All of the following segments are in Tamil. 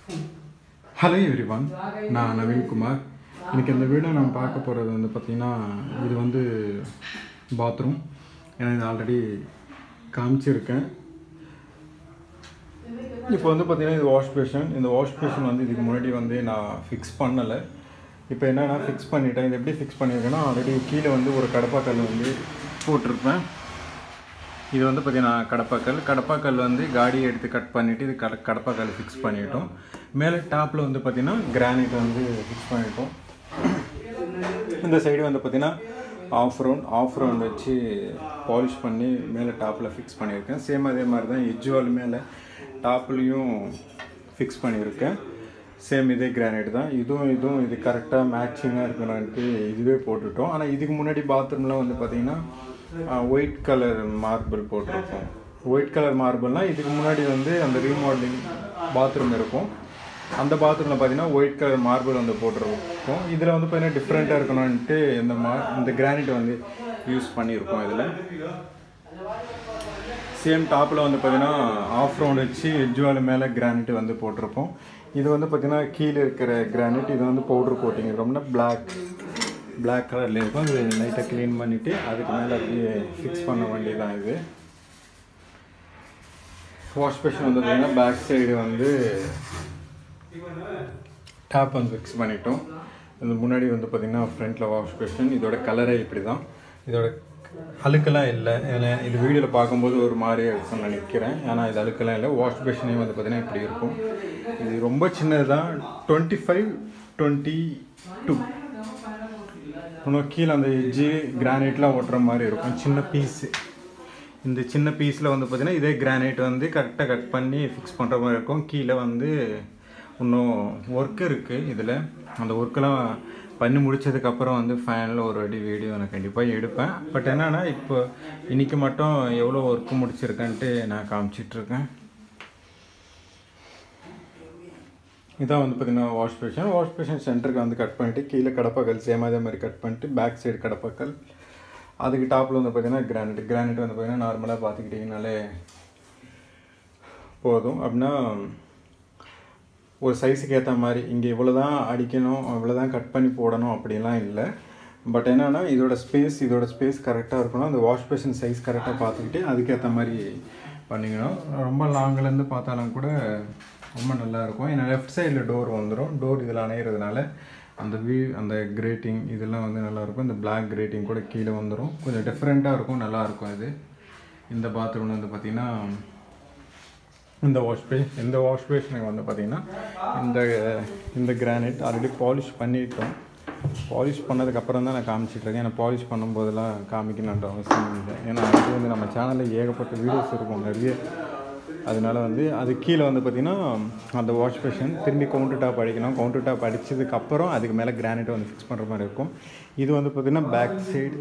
ஹலோ எவ்ரிவான் நான் நவீன்குமார் இன்னைக்கு இந்த வீடியோ நம்ம பார்க்க போகிறது வந்து பார்த்திங்கன்னா இது வந்து பாத்ரூம் ஏன்னா இது ஆல்ரெடி காமிச்சிருக்கேன் இப்போ வந்து பார்த்திங்கன்னா இது வாஷ் பேஷன் இந்த வாஷ் பேஷன் வந்து இதுக்கு முன்னாடி வந்து நான் ஃபிக்ஸ் பண்ணலை இப்போ என்னன்னா ஃபிக்ஸ் பண்ணிட்டேன் இது எப்படி ஃபிக்ஸ் பண்ணியிருக்கேன்னா ஆல்ரெடி கீழே வந்து ஒரு கடப்பாக்கல் வந்து போட்டிருப்பேன் இது வந்து பார்த்தீங்கன்னா கடப்பாக்கல் கடப்பாக்கல் வந்து காடியை எடுத்து கட் பண்ணிவிட்டு இது கட கடப்பாக்கல் ஃபிக்ஸ் பண்ணிட்டோம் மேலே டாப்பில் வந்து பார்த்தீங்கன்னா கிரானைட் வந்து ஃபிக்ஸ் பண்ணிட்டோம் இந்த சைடு வந்து பார்த்தீங்கன்னா ஆஃப் ரவுண்ட் ஆஃப் ரவுண்ட் வச்சு பாலிஷ் பண்ணி மேலே டாப்பில் ஃபிக்ஸ் பண்ணியிருக்கேன் சேம் அதே மாதிரி தான் எஜ் வால் மேலே டாப்லேயும் ஃபிக்ஸ் பண்ணியிருக்கேன் சேம் இதே கிரானைட் தான் இதுவும் இதுவும் இது கரெக்டாக மேட்சிங்காக இருக்கணும்ட்டு இதுவே போட்டுட்டோம் ஆனால் இதுக்கு முன்னாடி பாத்ரூமில் வந்து பார்த்தீங்கன்னா ஒயிட் கலர் மார்பிள் போட்டிருக்கோம் ஒயிட் கலர் மார்பிள்னால் இதுக்கு முன்னாடி வந்து அந்த ரீமாடலிங் பாத்ரூம் இருக்கும் அந்த பாத்ரூமில் பார்த்தீங்கன்னா ஒயிட் கலர் மார்பிள் வந்து போட்டிருக்கோம் இதில் வந்து பார்த்தீங்கன்னா டிஃப்ரெண்ட்டாக இருக்கணும்ன்ட்டு இந்த மா இந்த கிரானைட் வந்து யூஸ் பண்ணியிருக்கோம் இதில் சேம் டாப்பில் வந்து பார்த்தீங்கன்னா ஆஃப் ரவுண்ட் வச்சு எஜ்வால் மேலே கிரானைட் வந்து போட்டிருப்போம் இது வந்து பார்த்தீங்கன்னா கீழே இருக்கிற கிரானைட் இது வந்து பவுடர் கோட்டிங் இருக்கோம்னா பிளாக் பிளாக் கலரில் இருக்கும் அது லைட்டாக க்ளீன் பண்ணிவிட்டு அதுக்கு மேலே அப்படியே ஃபிக்ஸ் பண்ண வேண்டியதான் இது வாஷ் பேஷன் வந்து பார்த்தீங்கன்னா பேக் சைடு வந்து டாப் வந்து ஃபிக்ஸ் பண்ணிட்டோம் இது முன்னாடி வந்து பார்த்திங்கன்னா ஃப்ரண்ட்டில் வாஷ் பேஷன் இதோட கலரே இப்படி தான் இதோட அழுக்கெல்லாம் இல்லை ஏன்னா இது வீடியோவில் பார்க்கும்போது ஒரு மாதிரியே இருக்கும்னு நினைக்கிறேன் ஏன்னா இது அழுக்கெல்லாம் இல்லை வாஷ் பேஷனே வந்து பார்த்திங்கன்னா இப்படி இருக்கும் இது ரொம்ப சின்னது தான் டுவெண்ட்டி ஃபைவ் டுவெண்ட்டி டூ இன்னும் கீழே அந்த எஜ்ஜு கிரானைட்லாம் ஒட்டுற மாதிரி இருக்கும் சின்ன பீஸு இந்த சின்ன பீஸில் வந்து பார்த்திங்கன்னா இதே கிரானைட் வந்து கரெக்டாக கட் பண்ணி ஃபிக்ஸ் பண்ணுற மாதிரி இருக்கும் கீழே வந்து இன்னும் ஒர்க் இருக்குது இதில் அந்த ஒர்க்கெல்லாம் பண்ணி முடிச்சதுக்கப்புறம் வந்து ஃபைனலில் ஒரு வாட்டி வீடியோ நான் கண்டிப்பாக எடுப்பேன் பட் என்னென்னா இப்போ இன்றைக்கி மட்டும் எவ்வளோ ஒர்க்கு முடிச்சிருக்கேன்ட்டு நான் காமிச்சிட்ருக்கேன் இதான் வந்து பார்த்திங்கன்னா வாஷ் பேஷன் வாஷ் பேஷன் சென்டருக்கு வந்து கட் பண்ணிவிட்டு கீழே கடப்பாக்கல் சேம் அதே மாதிரி கட் பண்ணிட்டு பேக் சைடு கடப்பாக்கல் அதுக்கு டாப்பில் வந்து பார்த்திங்கன்னா கிரானைட் கிரானைட் வந்து பார்த்திங்கன்னா நார்மலாக பார்த்துக்கிட்டிங்கனாலே போதும் அப்படின்னா ஒரு சைஸுக்கு ஏற்ற மாதிரி இங்கே இவ்வளோ தான் அடிக்கணும் இவ்வளோ தான் கட் பண்ணி போடணும் அப்படிலாம் இல்லை பட் என்னென்னா இதோட ஸ்பேஸ் இதோட ஸ்பேஸ் கரெக்டாக இருக்கணும் அந்த வாஷ் பேஷன் சைஸ் கரெக்டாக பார்த்துக்கிட்டு அதுக்கேற்ற மாதிரி பண்ணிக்கணும் ரொம்ப லாங்கிலேருந்து பார்த்தாலும் கூட ரொம்ப நல்லாயிருக்கும் ஏன்னா லெஃப்ட் சைடில் டோர் வந்துடும் டோர் இதில் அணையிறதுனால அந்த வியூ அந்த கிரேட்டிங் இதெல்லாம் வந்து நல்லாயிருக்கும் இந்த பிளாக் கிரேட்டிங் கூட கீழே வந்துடும் கொஞ்சம் டிஃப்ரெண்ட்டாக இருக்கும் நல்லாயிருக்கும் இது இந்த பாத்ரூமில் வந்து பார்த்திங்கன்னா இந்த வாஷ் பே இந்த வாஷ் பேஷனுக்கு வந்து பார்த்திங்கன்னா இந்த இந்த கிரானைட் ஆல்ரெடி பாலிஷ் பண்ணிட்டோம் பாலிஷ் பண்ணதுக்கப்புறம் தான் நான் காமிச்சிட்ருக்கேன் ஏன்னா பாலிஷ் பண்ணும்போதெல்லாம் காமிக்கணுன்ற அவசியம் இல்லை ஏன்னா அது வந்து நம்ம சேனலில் ஏகப்பட்ட வீடியோஸ் இருக்கும் நிறைய அதனால வந்து அது கீழே வந்து பார்த்திங்கன்னா அந்த வாஷ் பேஷன் திரும்பி கவுண்டர் டாப் அடிக்கணும் கவுண்டர் டாப் அடித்ததுக்கப்புறம் அதுக்கு மேலே கிரானைட்டை வந்து ஃபிக்ஸ் பண்ணுற மாதிரி இருக்கும் இது வந்து பார்த்திங்கன்னா back side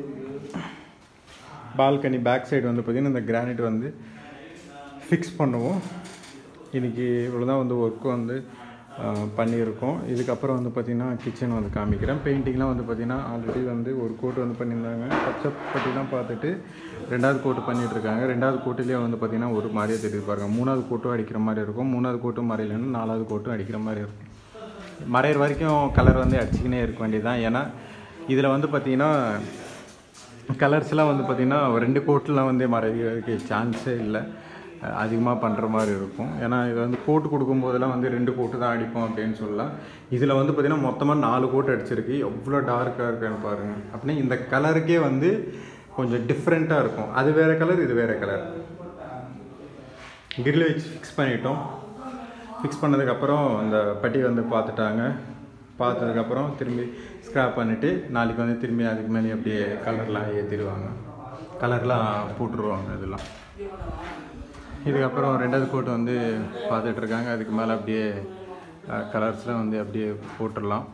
balcony back side வந்து பார்த்திங்கன்னா இந்த கிரானைட் வந்து ஃபிக்ஸ் பண்ணுவோம் இன்றைக்கி இவ்வளோ தான் வந்து ஒர்க்கு வந்து பண்ணியிருக்கோம் இதுக்கப்புறம் வந்து பார்த்திங்கன்னா கிச்சன் வந்து காமிக்கிறேன் பெயிண்டிங்லாம் வந்து பார்த்திங்கன்னா ஆல்ரெடி வந்து ஒரு கோட்டு வந்து பண்ணியிருந்தாங்க பச்சை பட்டிலாம் பார்த்துட்டு ரெண்டாவது கோட்டு பண்ணிகிட்ருக்காங்க ரெண்டாவது கோட்டுலேயே வந்து பார்த்திங்கன்னா ஒரு மாதிரியே தெரியுது பாருங்க மூணாவது கோட்டும் அடிக்கிற மாதிரி இருக்கும் மூணாவது கோட்டும் மறையிலன்னு நாலாவது கோட்டும் அடிக்கிற மாதிரி இருக்கும் மறையிற வரைக்கும் கலர் வந்து அடிச்சிக்கினே இருக்க வேண்டியதுதான் ஏன்னா இதில் வந்து பார்த்திங்கன்னா கலர்ஸ்லாம் வந்து பார்த்திங்கன்னா ரெண்டு கோட்டில் வந்து மறைக்கிறதுக்கு சான்ஸே இல்லை அதிகமாக பண்ணுற மாதிரி இருக்கும் ஏன்னா இது வந்து கோட்டு கொடுக்கும்போதெல்லாம் வந்து ரெண்டு கோட்டு தான் அடிப்போம் அப்படின்னு சொல்லலாம் இதில் வந்து பார்த்திங்கன்னா மொத்தமாக நாலு கோட்டு அடிச்சிருக்கு எவ்வளோ டார்க்காக இருக்குன்னு பாருங்கள் அப்படின்னா இந்த கலருக்கே வந்து கொஞ்சம் டிஃப்ரெண்ட்டாக இருக்கும் அது வேறு கலர் இது வேறு கலர் கிரில் வச்சு ஃபிக்ஸ் பண்ணிட்டோம் ஃபிக்ஸ் பண்ணதுக்கப்புறம் அந்த பட்டி வந்து பார்த்துட்டாங்க பார்த்ததுக்கப்புறம் திரும்பி ஸ்க்ராப் பண்ணிவிட்டு நாளைக்கு வந்து திரும்பி அதுக்கு மேலே அப்படியே கலர்லாம் ஏற்றிடுவாங்க கலர்லாம் போட்டுருவாங்க இதெல்லாம் இதுக்கப்புறம் ரெண்டாவது கோட் வந்து பார்த்துட்ருக்காங்க அதுக்கு மேலே அப்படியே கலர்ஸ்லாம் வந்து அப்படியே போட்டுடலாம்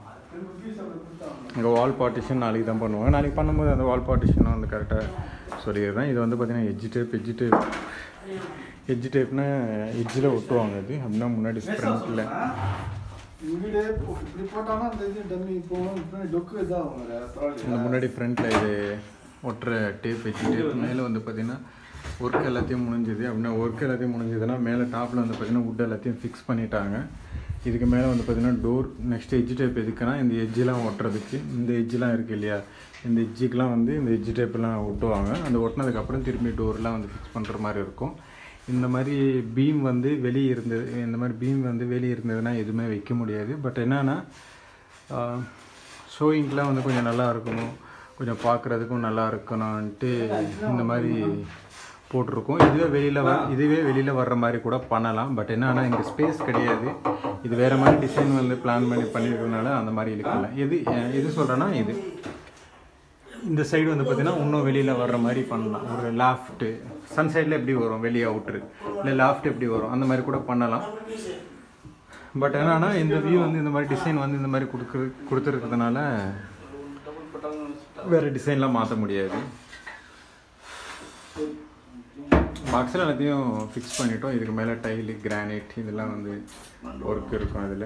இங்கே வால் பார்ட்டிஷன் நாளைக்கு தான் பண்ணுவாங்க நாளைக்கு பண்ணும்போது அந்த வால் பார்ட்டிஷனை வந்து கரெக்டாக சொல்லிடுறேன் இது வந்து பார்த்திங்கன்னா எஜ்ஜி டேப் எஜ்ஜி டேப் எஜ்ஜி டேப்னா எஜ்ஜில் ஒட்டுவாங்க இது அப்படின்னா முன்னாடி ஃப்ரண்ட்டில் இங்கிட்டே போ- இப்படி போட்டாங்கன்னா அந்த இது டம்மி போகணும் இப்படி டொக்கு இதாகும் வேற இந்த பரவாயில்லையா முன்னாடி ஃப்ரண்ட்டில் இது ஒட்டுற டேப் வச்சு டேப் மேலே வந்து பார்த்திங்கன்னா ஒர்க் எல்லாத்தையும் முடிஞ்சுது அப்படின்னா ஒர்க் எல்லாத்தையும் முடிஞ்சதுன்னா மேலே டாப்பில் வந்து பார்த்திங்கன்னா wood எல்லாத்தையும் ஃபிக்ஸ் பண்ணிட்டாங்க இதுக்கு மேலே வந்து பார்த்திங்கன்னா டோர் நெக்ஸ்ட் எட்ஜ் டேப் எதுக்குன்னா இந்த எட்ஜெலாம் ஒட்டுறதுக்கு இந்த எட்ஜெலாம் இருக்குது இல்லையா இந்த எட்ஜுக்கெலாம் வந்து இந்த எட்ஜ் டேப்லாம் ஒட்டுவாங்க அந்த ஒட்டினதுக்கப்புறம் திரும்பி டோர்லாம் வந்து ஃபிக்ஸ் பண்ணுற மாதிரி இருக்கும் இந்த மாதிரி பீம் வந்து வெளியே இருந்தது இந்த மாதிரி பீம் வந்து வெளியே இருந்ததுன்னா எதுவுமே வைக்க முடியாது பட் என்னென்னா ஷோயிங்க்கெலாம் வந்து கொஞ்சம் நல்லா இருக்கணும் கொஞ்சம் பார்க்குறதுக்கும் நல்லா இருக்கணும்ன்ட்டு இந்த மாதிரி போட்டிருக்கோம் இதுவே வெளியில் வ இதுவே வெளியில் வர்ற மாதிரி கூட பண்ணலாம் பட் என்னன்னா இங்கே ஸ்பேஸ் கிடையாது இது வேறு மாதிரி டிசைன் வந்து பிளான் பண்ணி பண்ணியிருக்கனால அந்த மாதிரி இழுக்கல எது அஹ் எது சொல்கிறேன்னா இது இந்த சைடு வந்து பார்த்தீங்கன்னா இன்னும் வெளியில் வர்ற மாதிரி பண்ணலாம் ஒரு லாஃப்ட்டு சன் சைடில் எப்படி வரும் வெளியே அவுட்ரு இல்லை லாஃப்ட் எப்படி வரும் அந்த மாதிரி கூட பண்ணலாம் பட் என்னன்னா இந்த வியூ வந்து இந்த மாதிரி டிசைன் வந்து இந்த மாதிரி கொடுக்குற கொடுத்துருக்கிறதுனால வேறு டிசைன்லாம் மாற்ற முடியாது பாக்ஸில் எல்லாத்தையும் ஃபிக்ஸ் பண்ணிட்டோம் இதுக்கு மேலே டைலு கிரானைட் இதெல்லாம் வந்து ஒர்க் இருக்கும் அதில்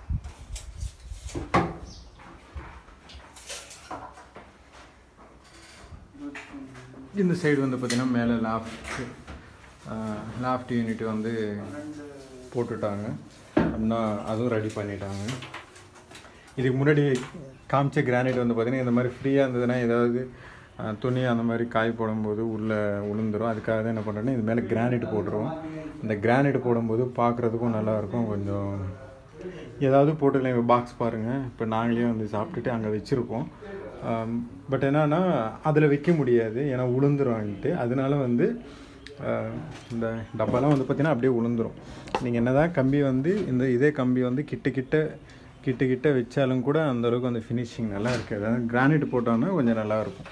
இந்த சைடு வந்து பார்த்திங்கன்னா மேலே லாஃப்ட் லாஃப்ட் யூனிட் வந்து போட்டுட்டாங்க அப்படின்னா அதுவும் ரெடி பண்ணிட்டாங்க இதுக்கு முன்னாடி காமிச்ச கிரானைட் வந்து பார்த்திங்கன்னா இந்த மாதிரி ஃப்ரீயாக இருந்ததுன்னா ஏதாவது அஹ், துணி அந்த மாதிரி காய் போடும்போது உள்ளே உளுந்துரும் அதுக்காக தான் என்ன பண்ணுறேன்னா இது மேலே கிரானைட் போட்டுருவோம் இந்த கிரானைட் போடும்போது பார்க்குறதுக்கும் நல்லாயிருக்கும் கொஞ்சம் ஏதாவது போட்டுக்கலாம் இப்போ பாக்ஸ் பாருங்கள் இப்போ நாங்களே வந்து சாப்பிட்டுட்டு அங்கே வச்சுருக்கோம் பட் என்னன்னா அதில் வைக்க முடியாது ஏன்னா உளுந்துரும்ன்ட்டு அதனால வந்து ஆஹ், இந்த டப்பாலாம் வந்து பார்த்திங்கன்னா அப்படியே உளுந்துரும் நீங்கள் என்ன தான் கம்பி வந்து இந்த இதே கம்பி வந்து கிட்ட கிட்ட கிட்ட கிட்ட வச்சாலும் கூட அந்த அளவுக்கு அந்த ஃபினிஷிங் நல்லா இருக்காது அதாவது கிரானைட் போட்டோன்னா கொஞ்சம் நல்லா இருக்கும்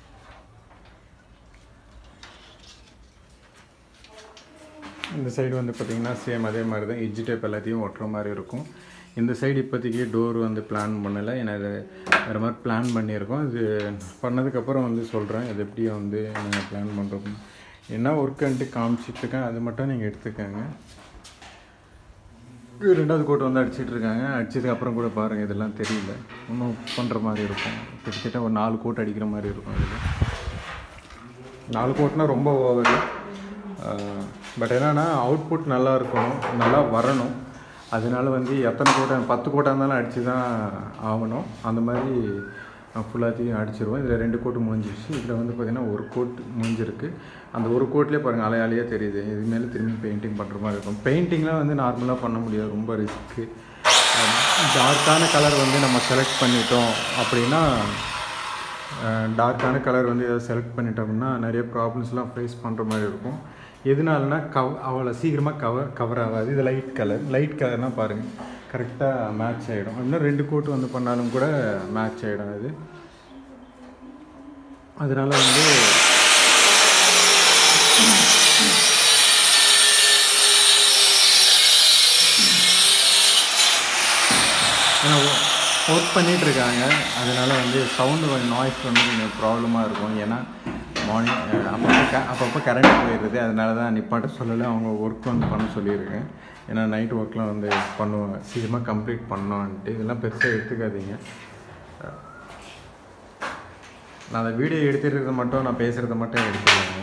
இந்த சைடு வந்து பார்த்திங்கன்னா சேம் அதே மாதிரி தான் எட்ஜ் டேப் எல்லாத்தையும் ஒட்டுற மாதிரி இருக்கும் இந்த சைடு இப்போதைக்கு டோர் வந்து பிளான் பண்ணலை ஏன்னா இது வேறு மாதிரி பிளான் பண்ணியிருக்கோம் இது பண்ணதுக்கப்புறம் வந்து சொல்கிறேன் இது எப்படி வந்து நாங்கள் பிளான் பண்ணுறோம் என்ன ஒர்க்குன்ட்டு காமிச்சிட்ருக்கேன் அது மட்டும் நீங்கள் எடுத்துக்கோங்க இது ரெண்டாவது கோட் வந்து அடிச்சிட்டு இருக்காங்க அடிச்சதுக்கு அப்புறம் கூட பாருங்கள் இதெல்லாம் தெரியல இன்னும் பண்ணுற மாதிரி இருக்கும் கிட்டத்தட்ட ஒரு நாலு கோட் அடிக்கிற மாதிரி இருக்கும் இதில் நாலு கோட்னா ரொம்ப ஓவர் பட் என்னன்னா அவுட்புட் நல்லா இருக்கணும் நல்லா வரணும் அதனால வந்து எத்தனை கோட்டை பத்து கோட்டாக இருந்தாலும் அடித்து தான் ஆகணும் அந்த மாதிரி ஃபுல்லாத்தையும் அடிச்சிருவோம் இதில் ரெண்டு கோட்டு முடிஞ்சிருச்சு இதில் வந்து பார்த்திங்கன்னா ஒரு கோட் முடிஞ்சிருக்கு அந்த ஒரு கோட்லேயே பாருங்கள் அலை அலையாக தெரியுது இது மேலே திரும்பி பெயிண்டிங் பண்ணுற மாதிரி இருக்கும் பெயிண்டிங்லாம் வந்து நார்மலாக பண்ண முடியாது ரொம்ப ரிஸ்க்கு டார்க்கான கலர் வந்து நம்ம செலக்ட் பண்ணிட்டோம் அப்படின்னா டார்க்கான கலர் வந்து எதாவது செலக்ட் பண்ணிட்டோம்னா நிறைய ப்ராப்ளம்ஸ்லாம் ஃபேஸ் பண்ணுற மாதிரி இருக்கும் எதனாலனா கவ் அவ்வளோ சீக்கிரமாக கவர் கவர் ஆகாது இது லைட் கலர் லைட் கலர்னால் பாருங்கள் கரெக்டாக மேட்ச் ஆகிடும் இன்னும் ரெண்டு கோட் வந்து பண்ணாலும் கூட மேட்ச் ஆகிடும் இது அதனால வந்து ஏன்னா ஒர்க் பண்ணிகிட்டு இருக்காங்க அதனால வந்து சவுண்டு கொஞ்சம் நாய்ஸ் வந்து கொஞ்சம் ப்ராப்ளமாக இருக்கும் ஏன்னா மார்னிங் அப்பப்போ க அப்பப்போ கரண்ட் போயிடுது அதனால தான் நிப்பாட்ட சொல்லலை அவங்க ஒர்க் வந்து பண்ண சொல்லியிருக்கேன் ஏன்னா நைட் ஒர்க்லாம் வந்து பண்ணுவாங்க சீக்கிரமாக கம்ப்ளீட் பண்ணோன்ட்டு இதெல்லாம் பெருசாக எடுத்துக்காதீங்க நான் அந்த வீடியோ எடுத்துருக்கிறத மட்டும் நான் பேசுகிறத மட்டும் எடுத்துக்கோங்க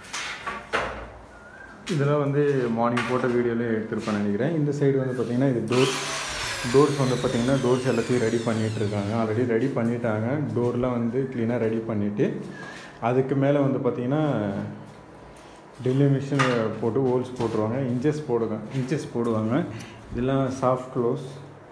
இதெல்லாம் வந்து மார்னிங் போட்ட வீடியோவில் எடுத்திருப்பேன் நினைக்கிறேன் இந்த சைடு வந்து பார்த்திங்கன்னா இது டோர் டோர்ஸ் வந்து பார்த்திங்கன்னா டோர்ஸ் எல்லாத்தையும் ரெடி பண்ணிகிட்டு இருக்காங்க ஆல்ரெடி ரெடி பண்ணிட்டாங்க டோர்லாம் வந்து க்ளீனாக ரெடி பண்ணிவிட்டு அதுக்கு மேலே வந்து பார்த்திங்கன்னா ட்ரில்லிங் மிஷின் போட்டு ஹோல்ஸ் போட்டுருவாங்க இன்ச்சஸ் போடுவாங்க இன்ச்சஸ் போடுவாங்க இதெல்லாம் சாஃப்ட் க்ளோஸ்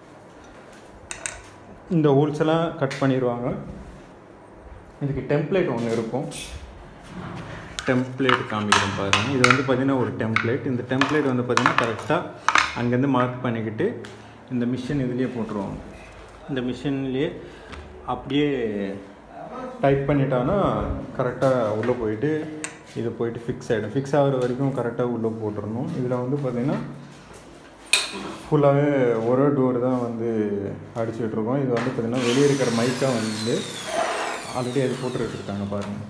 இந்த ஹோல்ஸ் எல்லாம் கட் பண்ணிடுவாங்க இதுக்கு டெம்ப்ளேட் ஒன்று இருக்கும் டெம்ப்ளேட் காமிக்கிறேன் பாருங்கள் இது வந்து பார்த்திங்கன்னா ஒரு டெம்ப்ளேட் இந்த டெம்ப்ளேட் வந்து பார்த்திங்கன்னா கரெக்டாக அங்கேருந்து மார்க் பண்ணிக்கிட்டு இந்த மிஷின் இதுலேயே போட்டுருவாங்க இந்த மிஷின்லேயே அப்படியே டைப் பண்ணிட்டான்னா கரெக்டாக உள்ளே போயிட்டு இது போயிட்டு ஃபிக்ஸ் ஆகிடும் ஃபிக்ஸ் ஆகிற வரைக்கும் கரெக்டாக உள்ளே போட்டுடணும் இதில் வந்து பார்த்திங்கன்னா ஃபுல்லாகவே ஒரே டோர் தான் வந்து அடிச்சுட்ருக்கோம் இது வந்து பார்த்திங்கன்னா வெளியே இருக்கிற மைக்காக வந்து ஆல்ரெடி அது போட்டுட்டு இருக்காங்க பாருங்கள்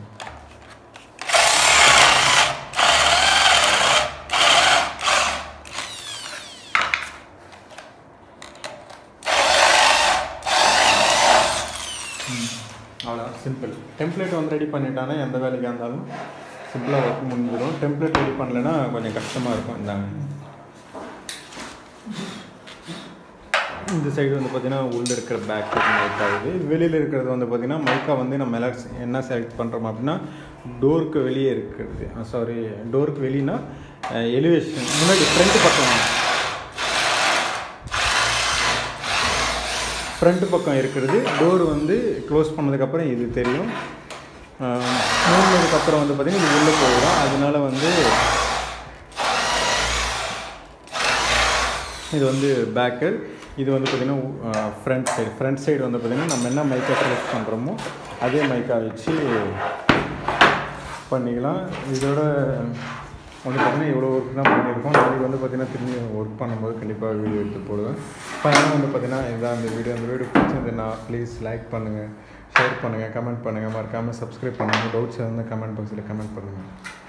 அவ்வளோ சிம்பிள் டெம்ப்ளேட் வந்து ரெடி பண்ணிட்டானா எந்த வேலைக்காக இருந்தாலும் சிம்பிளாக ஒர்க் முடிஞ்சிடும் டெம்ப்ளேட் ரெடி பண்ணலைன்னா கொஞ்சம் கஷ்டமாக இருக்கும் இந்தாங்க இந்த சைடு வந்து பார்த்தீங்கன்னா உள்ளே இருக்கிற பேக் மைக்கா இது வெளியில் இருக்கிறது வந்து பார்த்தீங்கன்னா மைக்கா வந்து நம்ம எல்லாம் என்ன செலக்ட் பண்ணுறோம் அப்படின்னா டோருக்கு வெளியே இருக்கிறது சாரி டோருக்கு வெளியனா எலிவேஷன் முன்னாடி ஃப்ரண்ட் பக்கம் ஃப்ரண்ட் பக்கம் இருக்கிறது டோர் வந்து க்ளோஸ் பண்ணதுக்கப்புறம் இது தெரியும் மூணுனதுக்கப்புறம் வந்து பார்த்திங்கன்னா இது உள்ளே போயிடும் அதனால வந்து இது வந்து பேக்கு இது வந்து பார்த்திங்கன்னா ஃப்ரண்ட் சைடு ஃப்ரண்ட் சைடு வந்து பார்த்திங்கன்னா நம்ம என்ன மைக்கா செலக்ட் பண்ணுறோமோ அதே மைக்கா வச்சு பண்ணிக்கலாம் இதோட வந்து பார்த்திங்கன்னா இவ்வளோ ஒர்க் தான் பண்ணியிருக்கோம் நாளைக்கு வந்து பார்த்திங்கன்னா திரும்பி ஒர்க் பண்ணும்போது கண்டிப்பாக வீடியோ எடுத்து போடுவேன் ஃபைனலாக வந்து பார்த்திங்கன்னா இதான் அந்த வீடியோ அந்த வீடியோ பிடிச்சிருந்ததுன்னா ப்ளீஸ் லைக் பண்ணுங்கள் ஷேர் பண்ணுங்கள் கமெண்ட் பண்ணுங்கள் மறக்காமல் சப்ஸ்கிரைப் பண்ணுங்கள் டவுட்ஸ் இருந்தால் கமெண்ட் பாக்ஸில் கமெண்ட் பண்ணுங்கள்